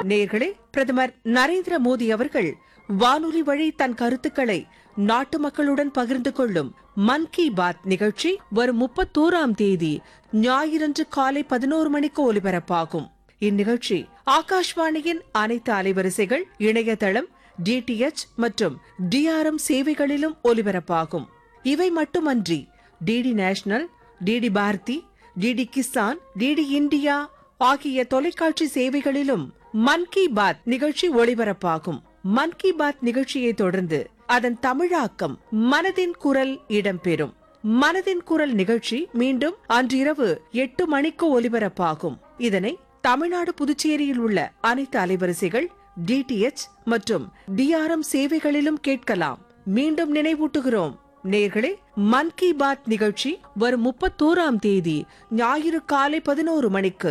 நேர்களே பிரதமர் நரேந்திர மோடி அவர்கள் வானொலி வழி தன் கருத்துக்களை நாட்டு மக்களுடன் பகிர்ந்து கொள்ளும் மன் கி பாத் நிகழ்ச்சி வரும் முப்பத்தோராம் தேதி ஞாயிறன்று காலை பதினோரு மணிக்கு ஒலிபரப்பாகும் இந்நிகழ்ச்சி ஆகாஷ்வாணியின் அனைத்து அலைவரிசைகள் இணையதளம் டிடிஎச் மற்றும் டிஆர்எம் சேவைகளிலும் ஒலிபரப்பாகும் இவை மட்டுமன்றி DD National DD Bharati DD Kisan DD India ஆகிய தொலைக்காட்சி சேவைகளிலும் மன் கி பாத் நிகழ்ச்சி ஒளிபரப்பாகும் மன் கி பாத் நிகழ்ச்சியை தொடர்ந்து அதன் தமிழாக்கம் மனதின் குரல் இடம்பெறும் மனதின் குரல் நிகழ்ச்சி மீண்டும் அன்றிரவு எட்டு மணிக்கு ஒலிபரப்பாகும் இதனை தமிழ்நாடு புதுச்சேரியில் உள்ள அனைத்து அலைவரிசைகள் டிடிஎச் மற்றும் டிஆர்எம் சேவைகளிலும் கேட்கலாம் மீண்டும் நினைவூட்டுகிறோம் நேர்களே மன் கி பாத் நிகழ்ச்சி வரும் முப்பத்தோராம் தேதி ஞாயிறு காலை பதினோரு மணிக்கு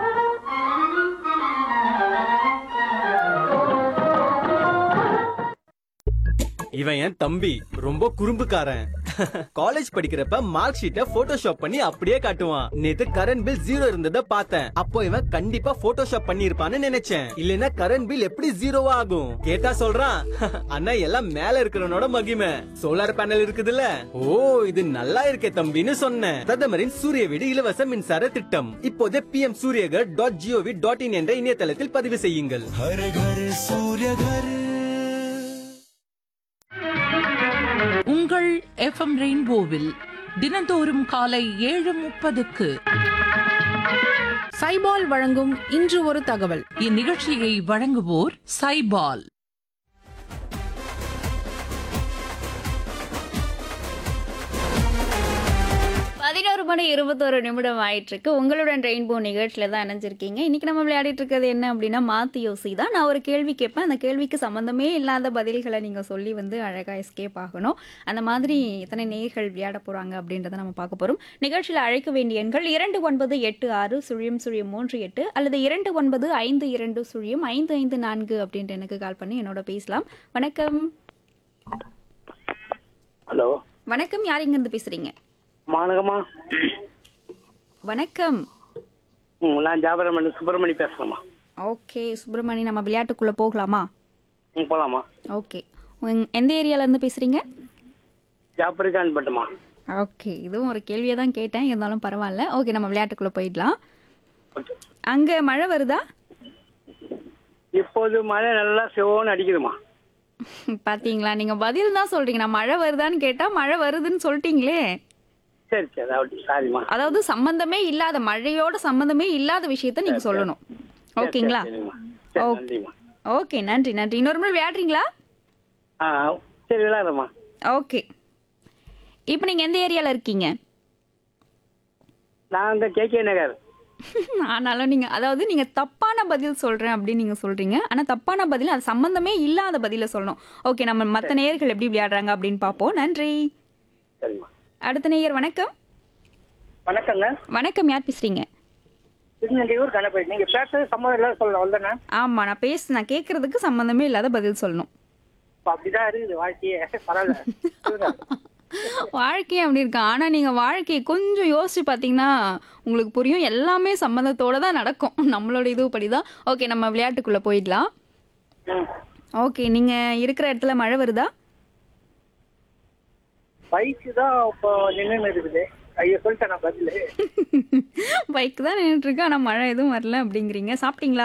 இவன் என் தம்பி ரொம்ப குறும்புக்காரன் காலேஜ் படிக்கிறப்ப மார்க் ஷீட்டை போட்டோஷாப் பண்ணி அப்படியே காட்டுவான் நேத்து கரண்ட் பில் ஜீரோ இருந்தத பார்த்தேன் அப்போ இவன் கண்டிப்பா போட்டோஷாப் பண்ணி இருப்பான்னு நினைச்சேன் இல்லனா கரண்ட் பில் எப்படி ஜீரோவா ஆகும் கேட்டா சொல்றான் அண்ணா எல்லாம் மேல இருக்கிறவனோட மகிமை சோலார் பேனல் இருக்குதுல்ல ஓ இது நல்லா இருக்கே தம்பின்னு சொன்னேன் பிரதமரின் சூரிய வீடு இலவச மின்சார திட்டம் இப்போதே PM Suryaghar dot GOV dot in என்ற இணையதளத்தில் பதிவு செய்யுங்கள் हर घर सूर्य घर உங்கள் எஃப்எம் ரெயின்போவில் தினந்தோறும் காலை ஏழு முப்பதுக்கு சைபால் வழங்கும் இன்று ஒரு தகவல் இந்நிகழ்ச்சியை வழங்குவோர் சைபால் பதினோரு மணி இருபத்தோரு நிமிடம் ஆயிட்டு இருக்கு உங்களுடன் ரெயின்போ நிகழ்ச்சியில தான் இணைஞ்சிருக்கீங்க இன்னைக்கு நம்ம விளையாடிட்டு இருக்கிறது என்ன அப்படின்னா மாத்தி யோசி தான் நான் ஒரு கேள்வி கேட்பேன் அந்த கேள்விக்கு சம்மந்தமே இல்லாத பதில்களை நீங்க சொல்லி வந்து அழகா எஸ்கேப் ஆகணும் அந்த மாதிரி எத்தனை நேர்கள் விளையாட போறாங்க அப்படின்றத நம்ம பார்க்க போறோம் நிகழ்ச்சியில் அழைக்க வேண்டிய எண்கள் இரண்டு ஒன்பது எட்டு ஆறு சுழியம் சுழியம் மூன்று எட்டு அல்லது இரண்டு ஒன்பது ஐந்து இரண்டு சுழியம் ஐந்து ஐந்து நான்கு அப்படின்ட்டு எனக்கு கால் பண்ணி என்னோட பேசலாம் வணக்கம் ஹலோ வணக்கம் யார் இங்கிருந்து பேசுறீங்க மாநகமா வணக்கம் ம் நான் ஜாபரமணி சுப்பிரமணி பேசுகிறேம்மா ஓகே சுப்பிரமணி நம்ம விளையாட்டுக்குள்ள போகலாமா ம் போகலாமா ஓகே உங்க- எந்த ஏரியால இருந்து பேசுறீங்க ஜாபரிகான் பட்டுமா ஓகே இதுவும் ஒரு கேள்வியை தான் கேட்டேன் இருந்தாலும் பரவாயில்ல ஓகே நம்ம விளையாட்டுக்குள்ள போயிடலாம் ஓகே அங்க மழை வருதா இப்போது மழை நல்லா சிவோன்னு அடிக்குதுமா பாத்தீங்களா நீங்க பதில் தான் சொல்றீங்க நான் மழை வருதான்னு கேட்டா மழை வருதுன்னு சொல்லிட்டீங்களே சரி சரி அப்படி சாரிம்மா அதாவது சம்பந்தமே இல்லாத மழையோட சம்பந்தமே இல்லாத விஷயத்த நீங்க சொல்லணும் ஓகேங்களா சரிம்மா சரி ஓகே. நன்றிம்மா ஓகே நன்றி நன்றி இன்னொரு முறை விளையாடுறீங்களா ஆ சரி விளையாடுறேம்மா ஓகே இப்போ நீங்க எந்த ஏரியால இருக்கீங்க நான் இந்த கே கே நகர் ஆனாலும் நீங்க அதாவது நீங்க தப்பான பதில் சொல்றேன் அப்படின்னு நீங்க சொல்றீங்க ஆனா தப்பான பதில் அது சம்பந்தமே இல்லாத பதில சொல்லணும் ஓகே நம்ம மத்த நேயர்கள் எப்படி விளையாடுறாங்க அப்படின்னு பார்ப்போம் நன்றி சரிம்மா அடுத்த நேயர் வணக்கம் வணக்கங்க வணக்கம் யார் பேசுறீங்க திருநெல்வேலூர் கணபதி நீங்கள் பேசுறது சம்மதம் இல்லாத சொல்லலாம் வந்தேண்ணே ஆமா நான் பேச நான் கேட்கறதுக்கு சம்பந்தமே இல்லாத பதில் சொல்லணும் இப்போ அப்படிதான் இருக்குது வாழ்க்கையே பரவாயில்ல சொல்லுங்க. வாழ்க்கை அப்படி இருக்கு ஆனா நீங்க வாழ்க்கையை கொஞ்சம் யோசிச்சு பாத்தீங்கன்னா உங்களுக்கு புரியும் எல்லாமே சம்மந்தத்தோட தான் நடக்கும் நம்மளோட இது படிதான் ஓகே நம்ம விளையாட்டுக்குள்ள போயிடலாம் ம் ஓகே நீங்க இருக்கிற இடத்துல மழை வருதா பைக்கு தான் இப்போ நின்று இருக்குது ஐயோ சொல்லிட்டேன் நான் பதில் பைக் தான் நின்றுட்டு இருக்கு ஆனா மழை எதுவும் வரல அப்படிங்கிறீங்க சாப்பிட்டீங்களா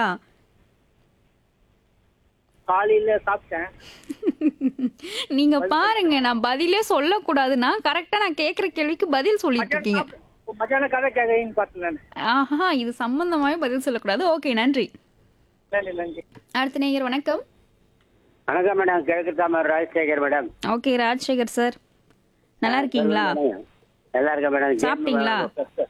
காலையில் சாப்பிட்டேன் நீங்க பாருங்க நான் பதிலே சொல்லக்கூடாது நான் கரெக்டா நான் கேக்குற கேள்விக்கு பதில் சொல்லிட்டு இருக்கீங்க மத்தியானம் கதை கேட்கறேன்னு பார்த்தேன் நான் ஆஹா இது சம்பந்தமாவே பதில் சொல்லக்கூடாது ஓகே நன்றி நன்றி நன்றி அடுத்த நேயர் வணக்கம் வணக்கம் மேடம் கிழக்கு தாமர் Rajasekar madam okay Rajasekar sir நல்லா இருக்கீங்களா நல்லா இருக்கேன் மேடம் சாப்பிட்டீங்களா?